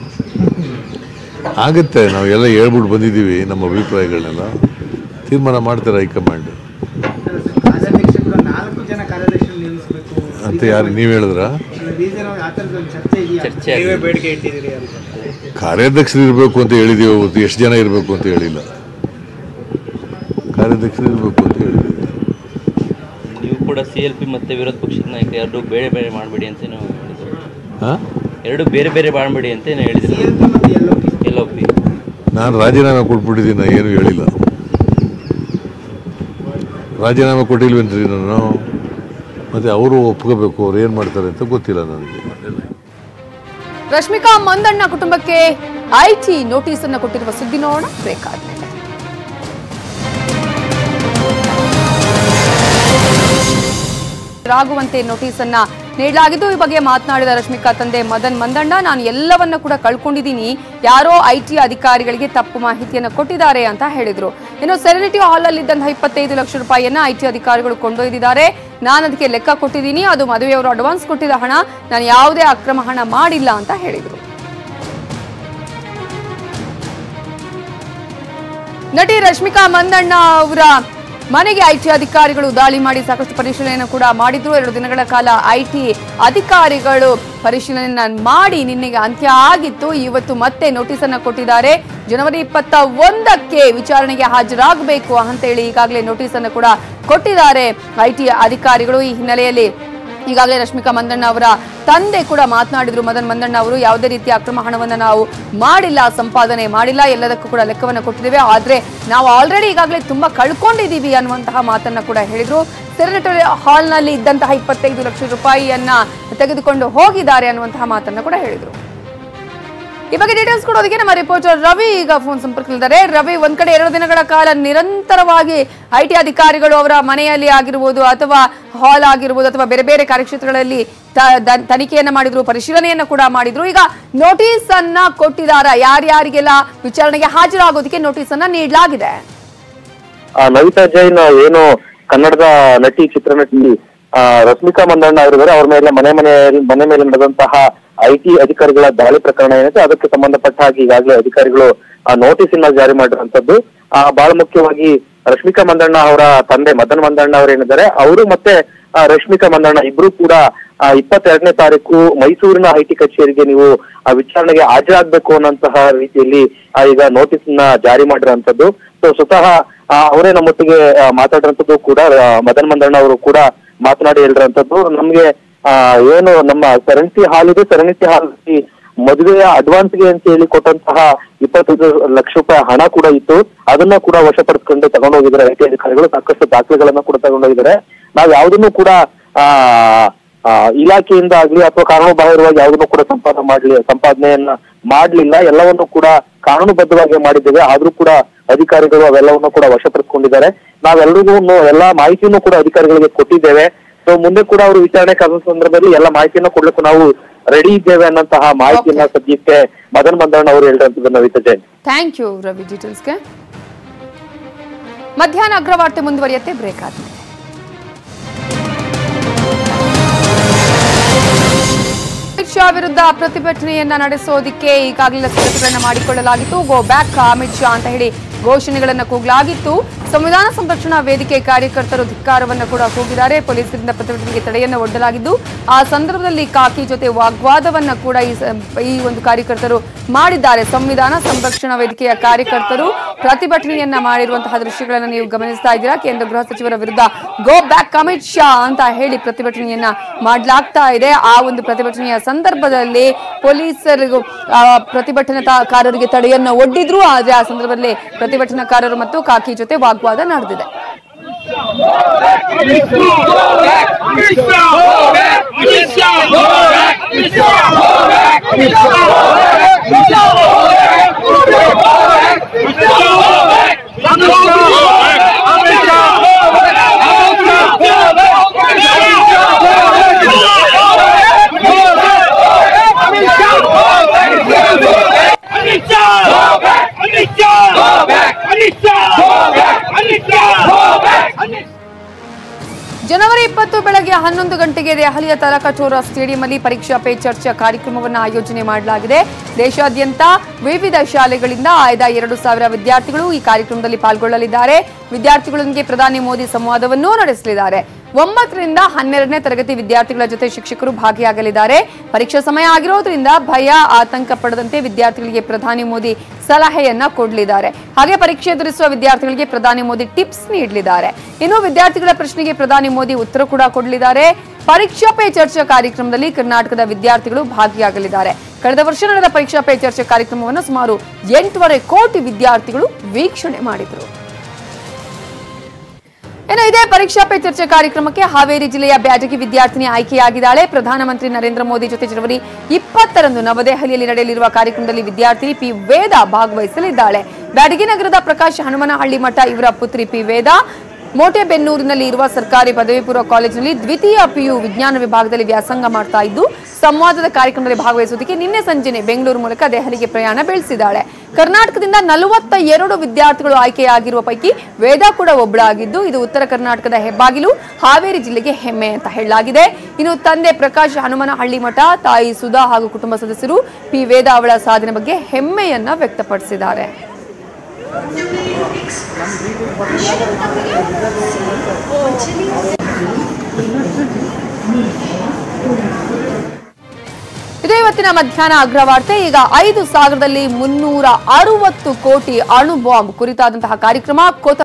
ಆಗುತ್ತೆ ನಾವೆಲ್ಲ ಹೇಳ್ಬಿಟ್ಟು ಬಂದಿದ್ದೀವಿ ನಮ್ಮ ಅಭಿಪ್ರಾಯಗಳನ್ನೆಲ್ಲ ತೀರ್ಮಾನ ಮಾಡ್ತಾರೆ ಹೈಕಮಾಂಡ್ ಕಾರ್ಯಾಧ್ಯಕ್ಷರು ನಾಲ್ಕು ಜನ ಕಾರ್ಯಾಧ್ಯಕ್ಷರು ನಿಲ್ಲಿಸಬೇಕು ಅಂತ ಯಾರು ನೀವು ಹೇಳಿದ್ರ ರೀಸನ್ ಆ ಥರದ ಒಂದು ಚರ್ಚೆ ಇದೆಯಾ ಚರ್ಚೆ ನೀವೇ ಆಗಿದೆ. ಬೇಡಿಕೆ ಇಟ್ಟಿದ್ದೀರಿ ಅಂತ ಕಾರ್ಯಾಧ್ಯಕ್ಷರು ಇರಬೇಕು ಅಂತ ಹೇಳಿದ್ದೀವಿ ಹೊರತು ಎಷ್ಟು ಜನ ಇರಬೇಕು ಅಂತ ಹೇಳಿಲ್ಲ ಕಾರ್ಯಾಧ್ಯಕ್ಷರು ಇರಬೇಕು ಅಂತ ಹೇಳಿದ್ದೀವಿ ನೀವು ಕೂಡ ಸಿ ಎಲ್ ಪಿ ಮತ್ತೆ ವಿರೋಧ ಪಕ್ಷದ ನಾಯಕ ಎರಡು ಬೇರೆ ಬೇರೆ ಮಾಡಬೇಡಿ ಅಂತ ನೀವು ಹೇಳಿದ್ರು ಹಾಂ ಎರಡು ಬೇರೆ ಬೇರೆ ಮಾಡಬೇಡಿ ಅಂತ ಏನೋ ಹೇಳಿದ್ರು CLP ಮತ್ತು LOP. ಎಲ್ ಒ ಪಿ ನಾನು ರಾಜೀನಾಮೆ ಕೊಟ್ಬಿಟ್ಟಿದ್ದೀನಿ ನಾ ಏನು ಹೇಳಿಲ್ಲ ರಾಜೀನಾಮೆ ಕೊಟ್ಟಿಲ್ವೇನ್ರಿ ನಾನು ಮತ್ತು ಅವರು ಒಪ್ಕೋಬೇಕು ಅವ್ರು ಏನು ಮಾಡ್ತಾರೆ ಅಂತ ಗೊತ್ತಿಲ್ಲ ನನಗೆ ರಶ್ಮಿಕಾ ಮಂದಣ್ಣ ಕುಟುಂಬಕ್ಕೆ ಐಟಿ ನೋಟಿಸ್ ಅನ್ನು ಕೊಟ್ಟಿರುವ ಸುದ್ದಿ ನೋಡೋಣ ಬ್ರೇಕ್ ಆದ್ಮೇಲೆ ಆಗುವಂತೆ ನೋಟಿಸ್ ಅನ್ನ ನೀಡಲಾಗಿದ್ದು ಈ ಬಗ್ಗೆ ಮಾತನಾಡಿದ ರಶ್ಮಿಕಾ ತಂದೆ ಮದನ್ ಮಂದಣ್ಣ ನಾನು ಎಲ್ಲವನ್ನ ಕೂಡ ಕಳ್ಕೊಂಡಿದ್ದೀನಿ ಯಾರೋ ಐಟಿ ಅಧಿಕಾರಿಗಳಿಗೆ ತಪ್ಪು ಮಾಹಿತಿಯನ್ನು ಕೊಟ್ಟಿದ್ದಾರೆ ಅಂತ ಹೇಳಿದ್ರು ಇನ್ನು ಸೆರೆನಿಟಿ ಹಾಲ್ ಅಲ್ಲಿ ಇದ್ದಂತಹ ಇಪ್ಪತ್ತೈದು ಲಕ್ಷ ರೂಪಾಯಿಯನ್ನ ಐಟಿ ಅಧಿಕಾರಿಗಳು ಕೊಂಡೊಯ್ದಿದ್ದಾರೆ ನಾನು ಅದಕ್ಕೆ ಲೆಕ್ಕ ಕೊಟ್ಟಿದ್ದೀನಿ ಅದು ಮದುವೆಯವರು ಅಡ್ವಾನ್ಸ್ ಕೊಟ್ಟಿದ್ದ ಹಣ ನಾನು ಯಾವುದೇ ಅಕ್ರಮ ಹಣ ಮಾಡಿಲ್ಲ ಅಂತ ಹೇಳಿದ್ರು ನಟಿ ರಶ್ಮಿಕಾ ಮಂದಣ್ಣ ಅವರ ಮನೆಗೆ ಐಟಿ ಅಧಿಕಾರಿಗಳು ದಾಳಿ ಮಾಡಿ ಸಾಕಷ್ಟು ಪರಿಶೀಲನೆಯನ್ನು ಕೂಡ ಮಾಡಿದ್ರು ಎರಡು ದಿನಗಳ ಕಾಲ ಐಟಿ ಅಧಿಕಾರಿಗಳು ಪರಿಶೀಲನೆಯನ್ನ ಮಾಡಿ ನಿನ್ನೆಗೆ ಅಂತ್ಯ ಆಗಿತ್ತು ಇವತ್ತು ಮತ್ತೆ ನೋಟಿಸ್ ಅನ್ನ ಕೊಟ್ಟಿದ್ದಾರೆ ಜನವರಿ ಇಪ್ಪತ್ತ ಒಂದಕ್ಕೆ ವಿಚಾರಣೆಗೆ ಹಾಜರಾಗಬೇಕು ಅಂತೇಳಿ ಈಗಾಗಲೇ ನೋಟಿಸ್ ಅನ್ನು ಕೂಡ ಕೊಟ್ಟಿದ್ದಾರೆ ಐಟಿ ಅಧಿಕಾರಿಗಳು ಈ ಹಿನ್ನೆಲೆಯಲ್ಲಿ ಈಗಾಗಲೇ ರಶ್ಮಿಕಾ ಮಂದಣ್ಣ ಅವರ ತಂದೆ ಕೂಡ ಮಾತನಾಡಿದ್ರು ಮದನ್ ಮಂದಣ್ಣ ಅವರು ಯಾವುದೇ ರೀತಿಯ ಅಕ್ರಮ ಹಣವನ್ನು ನಾವು ಮಾಡಿಲ್ಲ ಸಂಪಾದನೆ ಮಾಡಿಲ್ಲ ಎಲ್ಲದಕ್ಕೂ ಕೂಡ ಲೆಕ್ಕವನ್ನು ಕೊಟ್ಟಿದ್ದೇವೆ ಆದ್ರೆ ನಾವು ಆಲ್ರೆಡಿ ಈಗಾಗಲೇ ತುಂಬಾ ಕಳ್ಕೊಂಡಿದ್ದೀವಿ ಅನ್ನುವಂತಹ ಮಾತನ್ನ ಕೂಡ ಹೇಳಿದ್ರು ಸೆರೆಟರಿ ಹಾಲ್ನಲ್ಲಿ ಇದ್ದಂತಹ ಇಪ್ಪತ್ತೈದು ಲಕ್ಷ ರೂಪಾಯಿಯನ್ನ ತೆಗೆದುಕೊಂಡು ಹೋಗಿದ್ದಾರೆ ಅನ್ನುವಂತಹ ಮಾತನ್ನ ಕೂಡ ಹೇಳಿದ್ರು ಈ ಬಗ್ಗೆ ಡೀಟೇಲ್ಸ್ ಕೊಡೋದಕ್ಕೆ ನಮ್ಮ ರಿಪೋರ್ಟರ್ ರವಿ ಈಗ ಫೋನ್ ಸಂಪರ್ಕದಲ್ಲಿದ್ದಾರೆ ರವಿ ಒಂದ್ ಕಡೆ ಎರಡು ದಿನಗಳ ಕಾಲ ನಿರಂತರವಾಗಿ ಐಟಿ ಅಧಿಕಾರಿಗಳು ಅವರ ಮನೆಯಲ್ಲಿ ಆಗಿರ್ಬೋದು ಅಥವಾ ಹಾಲ್ ಆಗಿರ್ಬೋದು ಅಥವಾ ಬೇರೆ ಬೇರೆ ಕಾರ್ಯಕ್ಷೇತ್ರಗಳಲ್ಲಿ ತ- ದ- ತನಿಖೆಯನ್ನ ಮಾಡಿದ್ರು ಪರಿಶೀಲನೆಯನ್ನ ಕೂಡ ಮಾಡಿದ್ರು ಈಗ ನೋಟಿಸ್ ಅನ್ನ ಕೊಟ್ಟಿದಾರ ಯಾರ್ಯಾರಿಗೆಲ್ಲ ವಿಚಾರಣೆಗೆ ಹಾಜರಾಗೋದಕ್ಕೆ ನೋಟಿಸ್ ಅನ್ನ ನೀಡಲಾಗಿದೆ ಆ, ನವಿತಾ ಜೈನ್ ಏನು ಕನ್ನಡದ ನಟಿ ಚಿತ್ರನಟಿ ಆ, ರಶ್ಮಿಕಾ ಮಂದಣ್ಣ ಅವರಿದ್ದಾರೆ ಅವ್ರ ಮೇಲೆ ಮನೆ ಮನೆ ಮನೆ ಮೇಲೆ ನಡೆದಂತಹ ಐಟಿ ಅಧಿಕಾರಿಗಳ ದಾಳಿ ಪ್ರಕರಣ ಏನಿದೆ ಅದಕ್ಕೆ ಸಂಬಂಧಪಟ್ಟ ಹಾಗೆ ಈಗಾಗಲೇ ಅಧಿಕಾರಿಗಳು ನೋಟಿಸ್ ಅನ್ನ ಜಾರಿ ಮಾಡಿರುವಂತದ್ದು ಆ, ಬಹಳ ಮುಖ್ಯವಾಗಿ ರಶ್ಮಿಕಾ ಮಂದಣ್ಣ ಅವರ ತಂದೆ ಮದನ್ ಮಂದಣ್ಣ ಅವರು ಏನಿದ್ದಾರೆ ಅವರು ಮತ್ತೆ ಆ, ರಶ್ಮಿಕಾ ಮಂದಣ್ಣ ಇಬ್ರು ಕೂಡ ಆ, ಇಪ್ಪತ್ತೆರಡನೇ ತಾರೀಕು ಮೈಸೂರಿನ ಐಟಿ ಕಚೇರಿಗೆ ನೀವು ಆ ವಿಚಾರಣೆಗೆ ಹಾಜರಾಗಬೇಕು ಅನ್ನೋಂತಹ ರೀತಿಯಲ್ಲಿ ಆ, ಈಗ ನೋಟಿಸ್ ನ ಜಾರಿ ಮಾಡಿರುವಂತದ್ದು ಸೊ ಸ್ವತಃ ಆ, ಅವರೇ ನಮ್ಮೊಟ್ಟಿಗೆ ಆ, ಮಾತಾಡಿರೋಂಥದ್ದು ಕೂಡ ಆ, ಮದನ್ ಮಂದಣ್ಣ ಅವರು ಕೂಡ ಮಾತನಾಡಿ ಹೇಳಿರೋಂಥದ್ದು ನಮ್ಗೆ ಆ, ಏನು ನಮ್ಮ ಸೆರೆನಿಟಿ ಹಾಲ್ ಇದೆ ಸೆರೆನಿಟಿ ಹಾಲ್ ಮದುವೆಯ ಅಡ್ವಾನ್ಸ್ಗೆ ಅಂತ ಹೇಳಿ ಕೊಟ್ಟಂತಹ ಇಪ್ಪತ್ತೈದು ಲಕ್ಷ ರೂಪಾಯಿ ಹಣ ಕೂಡ ಇತ್ತು ಅದನ್ನ ಕೂಡ ವಶಪಡಿಸ್ಕೊಂಡು ತಗೊಂಡೋಗಿದ್ದಾರೆ ಐಟಿ ಅಧಿಕಾರಿಗಳು ಸಾಕಷ್ಟು ದಾಖಲೆಗಳನ್ನ ಕೂಡ ತಗೊಂಡೋಗಿದ್ದಾರೆ ನಾವ್ ಯಾವ್ದನ್ನು ಕೂಡ ಆ ಆ, ಇಲಾಖೆಯಿಂದ ಆಗ್ಲಿ ಅಥವಾ ಕಾನೂನುಬಾಹಿರವಾಗಿ ಯಾವುದನ್ನು ಕೂಡ ಸಂಪಾದನೆ ಮಾಡ್ಲಿ ಸಂಪಾದನೆಯನ್ನ ಮಾಡ್ಲಿಲ್ಲ ಎಲ್ಲವನ್ನು ಕೂಡ ಕಾನೂನುಬದ್ಧವಾಗಿ ಮಾಡಿದ್ದೇವೆ ಆದ್ರೂ ಕೂಡ ಅಧಿಕಾರಿಗಳು ಅವೆಲ್ಲವನ್ನು ಕೂಡ ವಶಪಡಿಸಿಕೊಂಡಿದ್ದಾರೆ ನಾವೆಲ್ಲರಿಗೂ ಎಲ್ಲಾ ಮಾಹಿತಿಯನ್ನು ಕೂಡ ಅಧಿಕಾರಿಗಳಿಗೆ ಕೊಟ್ಟಿದ್ದೇವೆ ಸೊ ಮುಂದೆ ಕೂಡ ಅವರು ವಿಚಾರಣೆ ಕರೆದ ಸಂದರ್ಭದಲ್ಲಿ ಎಲ್ಲ ಮಾಹಿತಿಯನ್ನು ಕೊಡ್ಲಿಕ್ಕೂ ನಾವು ರೆಡಿ ಇದ್ದೇವೆ ಅನ್ನಂತಹ ಮಾಹಿತಿಯನ್ನ ಸದ್ಯಕ್ಕೆ ಮದನ್ ಮಂದಣ್ಣ ಅವರು ಹೇಳಿರಂತದ್ದು ನವಿತಾ ಜೈನ್ ಥ್ಯಾಂಕ್ ಯು ರವಿ ಡೀಟೇಲ್ಸ್ಗೆ ಮಧ್ಯಾಹ್ನ ಅಗ್ರವಾರ್ತೆ ಮುಂದುವರಿಯುತ್ತೆ ಬ್ರೇಕ್ ಆದ್ಮೇಲೆ ಅಮಿತ್ ಶಾ ವಿರುದ್ಧ ಪ್ರತಿಭಟನೆಯನ್ನ ನಡೆಸೋದಿಕ್ಕೆ ಈಗಾಗಲೇ ಸಿದ್ಧತೆಗಳನ್ನ ಮಾಡಿಕೊಳ್ಳಲಾಗಿತ್ತು ಗೋ ಬ್ಯಾಕ್ ಅಮಿತ್ ಶಾ ಅಂತ ಹೇಳಿ ಘೋಷಣೆಗಳನ್ನ ಕೂಗಲಾಗಿತ್ತು ಸಂವಿಧಾನ ಸಂರಕ್ಷಣಾ ವೇದಿಕೆ ಕಾರ್ಯಕರ್ತರು ಧಿಕ್ಕಾರವನ್ನ ಕೂಡ ಕೂಗಿದ್ದಾರೆ ಪೊಲೀಸರಿಂದ ಪ್ರತಿಭಟನೆಗೆ ತಡೆಯನ್ನ ಒಡ್ಡಲಾಗಿದ್ದು ಆ ಸಂದರ್ಭದಲ್ಲಿ ಕಾಕಿ ಜೊತೆ ವಾಗ್ವಾದವನ್ನ ಕೂಡ ಈ ಸ- ಈ ಒಂದು ಕಾರ್ಯಕರ್ತರು ಮಾಡಿದ್ದಾರೆ ಸಂವಿಧಾನ ಸಂರಕ್ಷಣಾ ವೇದಿಕೆಯ ಕಾರ್ಯಕರ್ತರು ಪ್ರತಿಭಟನೆಯನ್ನ ಮಾಡಿರುವಂತಹ ದೃಶ್ಯಗಳನ್ನ ನೀವು ಗಮನಿಸ್ತಾ ಇದ್ದೀರಾ ಕೇಂದ್ರ ಗೃಹ ಸಚಿವರ ವಿರುದ್ಧ ಗೋ ಬ್ಯಾಕ್ ಅಮಿತ್ ಶಾ ಅಂತ ಹೇಳಿ ಪ್ರತಿಭಟನೆಯನ್ನ ಮಾಡಲಾಗ್ತಾ ಇದೆ ಆ ಒಂದು ಪ್ರತಿಭಟನೆಯ ಸಂದರ್ಭದಲ್ಲಿ ಪೊಲೀಸರಿಗೂ ಆ, ಪ್ರತಿಭಟನಾಕಾರರಿಗೆ ತಡೆಯನ್ನ ಒಡ್ಡಿದ್ರು ಆದ್ರೆ ಆ ಸಂದರ್ಭದಲ್ಲಿ ಪ್ರತಿಭಟನಾಕಾರರು ಮತ್ತು ಕಾಕಿ ಜೊತೆ ವಾಗ್ವಾದ ನಡೆದಿದೆ ಜನವರಿ ಇಪ್ಪತ್ತು ಬೆಳಗ್ಗೆ ಹನ್ನೊಂದು ಗಂಟೆಗೆ ದೆಹಲಿಯ ತಲಕಚೋರ ಸ್ಟೇಡಿಯಂನಲ್ಲಿ ಪರೀಕ್ಷಾ ಪೇ ಚರ್ಚಾ ಕಾರ್ಯಕ್ರಮವನ್ನು ಆಯೋಜನೆ ಮಾಡಲಾಗಿದೆ ದೇಶಾದ್ಯಂತ ವಿವಿಧ ಶಾಲೆಗಳಿಂದ ಆಯ್ದ ಎರಡು ಸಾವಿರ ವಿದ್ಯಾರ್ಥಿಗಳು ಈ ಕಾರ್ಯಕ್ರಮದಲ್ಲಿ ಪಾಲ್ಗೊಳ್ಳಲಿದ್ದಾರೆ ವಿದ್ಯಾರ್ಥಿಗಳೊಂದಿಗೆ ಪ್ರಧಾನಿ ಮೋದಿ ಸಂವಾದವನ್ನೂ ನಡೆಸಲಿದ್ದಾರೆ ಒಂಬತ್ತರಿಂದ ಹನ್ನೆರಡನೇ ತರಗತಿ ವಿದ್ಯಾರ್ಥಿಗಳ ಜೊತೆ ಶಿಕ್ಷಕರು ಭಾಗಿಯಾಗಲಿದ್ದಾರೆ ಪರೀಕ್ಷಾ ಸಮಯ ಆಗಿರೋದ್ರಿಂದ ಭಯ ಆತಂಕ ಪಡದಂತೆ ವಿದ್ಯಾರ್ಥಿಗಳಿಗೆ ಪ್ರಧಾನಿ ಮೋದಿ ಸಲಹೆಯನ್ನ ಕೊಡಲಿದ್ದಾರೆ ಹಾಗೆ ಪರೀಕ್ಷೆ ಎದುರಿಸುವ ವಿದ್ಯಾರ್ಥಿಗಳಿಗೆ ಪ್ರಧಾನಿ ಮೋದಿ ಟಿಪ್ಸ್ ನೀಡಲಿದ್ದಾರೆ ಇನ್ನು ವಿದ್ಯಾರ್ಥಿಗಳ ಪ್ರಶ್ನೆಗೆ ಪ್ರಧಾನಿ ಮೋದಿ ಉತ್ತರ ಕೂಡ ಕೊಡಲಿದ್ದಾರೆ ಪರೀಕ್ಷಾ ಪೇ ಚರ್ಚಾ ಕಾರ್ಯಕ್ರಮದಲ್ಲಿ ಕರ್ನಾಟಕದ ವಿದ್ಯಾರ್ಥಿಗಳು ಭಾಗಿಯಾಗಲಿದ್ದಾರೆ ಕಳೆದ ವರ್ಷ ನಡೆದ ಪರೀಕ್ಷಾ ಪೇ ಚರ್ಚಾ ಕಾರ್ಯಕ್ರಮವನ್ನು ಸುಮಾರು ಎಂಟೂವರೆ ಕೋಟಿ ವಿದ್ಯಾರ್ಥಿಗಳು ವೀಕ್ಷಣೆ ಮಾಡಿದರು ಇನ್ನು ಇದೇ ಪರೀಕ್ಷಾ ಪೇ ಚರ್ಚೆ ಕಾರ್ಯಕ್ರಮಕ್ಕೆ ಹಾವೇರಿ ಜಿಲ್ಲೆಯ ಬ್ಯಾಟಗಿ ವಿದ್ಯಾರ್ಥಿನಿ ಆಯ್ಕೆಯಾಗಿದ್ದಾಳೆ ಪ್ರಧಾನಮಂತ್ರಿ ನರೇಂದ್ರ ಮೋದಿ ಜೊತೆ ಜನವರಿ ಇಪ್ಪತ್ತರಂದು ನವದೆಹಲಿಯಲ್ಲಿ ನಡೆಯಲಿರುವ ಕಾರ್ಯಕ್ರಮದಲ್ಲಿ ವಿದ್ಯಾರ್ಥಿನಿ ಪಿ ವೇದ ಭಾಗವಹಿಸಲಿದ್ದಾಳೆ ಬ್ಯಾಟಗಿ ನಗರದ ಪ್ರಕಾಶ್ ಹನುಮನಹಳ್ಳಿ ಮಠ ಇವರ ಪುತ್ರಿ ಪಿ ವೇದ ಮೋಟೆಬೆನ್ನೂರಿನಲ್ಲಿ ಇರುವ ಸರ್ಕಾರಿ ಪದವಿ ಪೂರ್ವ ಕಾಲೇಜಿನಲ್ಲಿ ದ್ವಿತೀಯ ಪಿಯು ವಿಜ್ಞಾನ ವಿಭಾಗದಲ್ಲಿ ವ್ಯಾಸಂಗ ಮಾಡ್ತಾ ಇದ್ದು ಸಂವಾದದ ಕಾರ್ಯಕ್ರಮದಲ್ಲಿ ಭಾಗವಹಿಸುವುದಕ್ಕೆ ನಿನ್ನೆ ಸಂಜೆನೆ ಬೆಂಗಳೂರು ಮೂಲಕ ದೆಹಲಿಗೆ ಪ್ರಯಾಣ ಬೆಳೆಸಿದ್ದಾಳೆ ಕರ್ನಾಟಕದಿಂದ ನಲವತ್ತ ಎರಡು ವಿದ್ಯಾರ್ಥಿಗಳು ಆಯ್ಕೆಯಾಗಿರುವ ಪೈಕಿ ವೇದ ಕೂಡ ಒಬ್ಬಳಾಗಿದ್ದು ಇದು ಉತ್ತರ ಕರ್ನಾಟಕದ ಹೆಬ್ಬಾಗಿಲು ಹಾವೇರಿ ಜಿಲ್ಲೆಗೆ ಹೆಮ್ಮೆ ಅಂತ ಹೇಳಲಾಗಿದೆ ಇನ್ನು ತಂದೆ ಪ್ರಕಾಶ್ ಹನುಮನಹಳ್ಳಿ ಮಠ ತಾಯಿ ಸುಧಾ ಹಾಗೂ ಕುಟುಂಬ ಸದಸ್ಯರು ಪಿ ವೇದ ಅವಳ ಸಾಧನೆ ಬಗ್ಗೆ ಹೆಮ್ಮೆಯನ್ನ ವ್ಯಕ್ತಪಡಿಸಿದ್ದಾರೆ ಇದು ಇವತ್ತಿನ ಮಧ್ಯಾಹ್ನ ಅಗ್ರವಾರ್ತೆ ಈಗ ಐದು ಸಾವಿರದಲ್ಲಿ ಮುನ್ನೂರ ಅರವತ್ತು ಕೋಟಿ ಅಣು ಬಾಂಬ್ ಕುರಿತಾದಂತಹ ಕಾರ್ಯಕ್ರಮ ಕೋತ